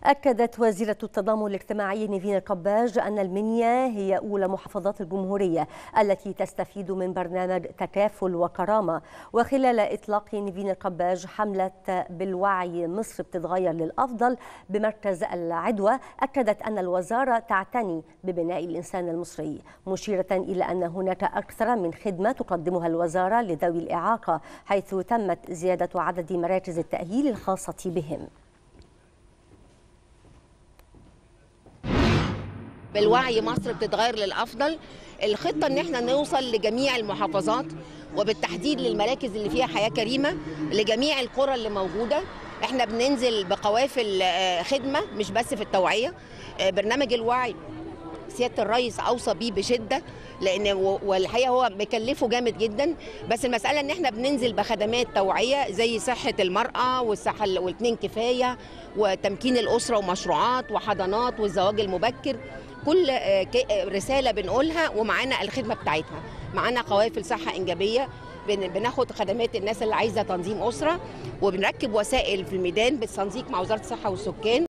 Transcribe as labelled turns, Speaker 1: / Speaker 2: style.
Speaker 1: أكدت وزيرة التضامن الاجتماعي نيفين القباج أن المنيا هي أولى محافظات الجمهورية التي تستفيد من برنامج تكافل وكرامة وخلال إطلاق نيفين القباج حملة بالوعي مصر بتتغير للأفضل بمركز العدوى أكدت أن الوزارة تعتني ببناء الإنسان المصري مشيرة إلى أن هناك أكثر من خدمة تقدمها الوزارة لذوي الإعاقة حيث تمت زيادة عدد مراكز التأهيل الخاصة بهم
Speaker 2: بالوعي مصر بتتغير للافضل الخطه ان احنا نوصل لجميع المحافظات وبالتحديد للمراكز اللي فيها حياه كريمه لجميع القرى اللي موجوده احنا بننزل بقوافل خدمه مش بس في التوعيه برنامج الوعي سياده الرئيس اوصى بيه بشده لان والحقيقه هو مكلفه جامد جدا بس المساله ان احنا بننزل بخدمات توعيه زي صحه المراه والصحه والاثنين كفايه وتمكين الاسره ومشروعات وحضانات والزواج المبكر كل رساله بنقولها ومعانا الخدمه بتاعتها معانا قوافل صحه انجابيه بناخد خدمات الناس اللي عايزه تنظيم اسره وبنركب وسائل في الميدان بالتنسيق مع وزاره الصحه والسكان